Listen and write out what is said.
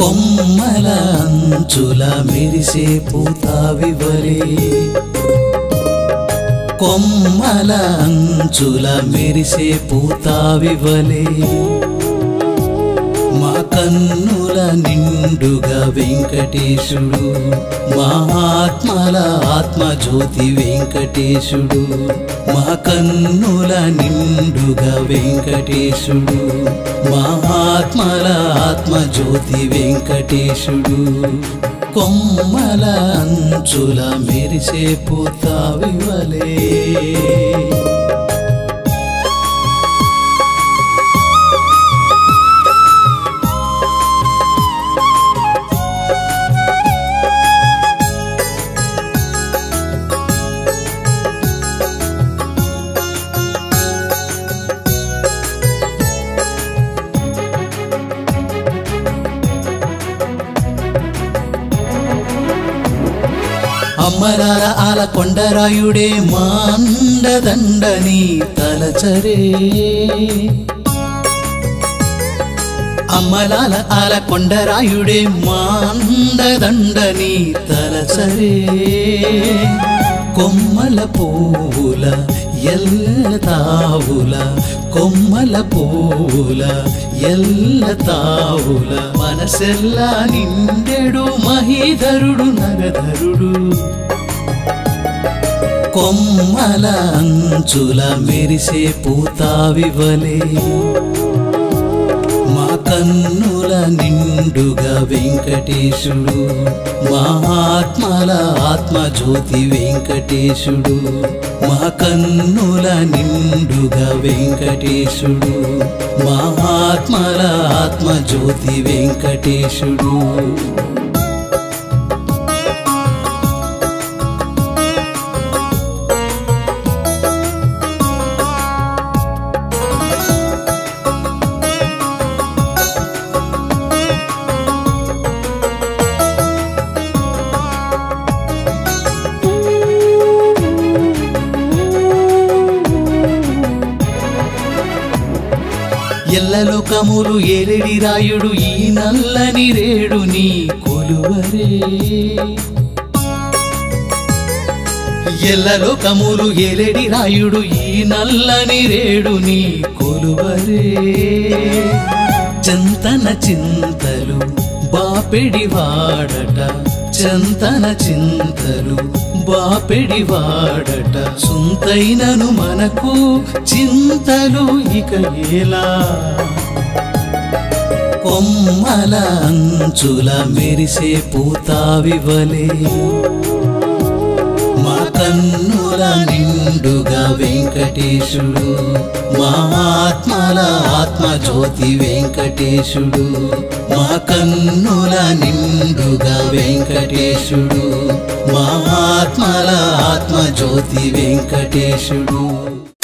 కొమ్మల అంచుల మెరిసే పూతావివలే కొమ్మల అంచుల మెరిసే పూతావివలే మా కన్నుల నిండుగా వెంకటేశుడు మా ఆత్మల ఆత్మజ్యోతి వెంకటేశుడు మా కన్నుల నిండుగా వెంకటేశుడు మా ఆత్మల ఆత్మజ్యోతి వెంకటేశుడు కొమ్మల అంచుల మెరిసే పూతావివలే అమ్మలాల ఆల కొండరాయుడే మాండదండని తలచరే అమ్మలాల ఆల కొండరాయుడే మాండదండని తలచరే కొమ్మల పువ్వుల ఎల్ల తావుల కొమ్మల పువ్వుల ఎల్ల తావుల మనసెల్లా నిండెడు మహీధరుడు నగధరుడు కొమ్మల అంచుల మెరిసే పూతావివలే మా కన్నుల నిండుగా వెంకటేశుడు మా ఆత్మల ఆత్మజ్యోతి వెంకటేశుడు మా కన్నుల నిండుగా వెంకటేశుడు మా ఆత్మల ఆత్మజ్యోతి వెంకటేశుడు ఎల్లలోకములు ఏలిడి రాయుడు ఈ నల్లని రేడు నీ కొలువరే ఎల్లలోకములు ఏలేడి రాయుడు ఈ నల్లని రేడు నీ కొలువరే చంతన చింతలు బాపెడి వాడట చంతన చింతలు బాపెడి వాడట సుంతైనను మనకు చింతలు ఇక ఎలా కొమ్మల అంచుల మెరిసే పూతావివలే మా కన్నుల నిండుగా వెంకటేశుడు మా ఆత్మల ఆత్మజ్యోతి వెంకటేశుడు మా కన్నుల నిండుగా వెంకటేశుడు మా ఆత్మల ఆత్మజ్యోతి వెంకటేశుడు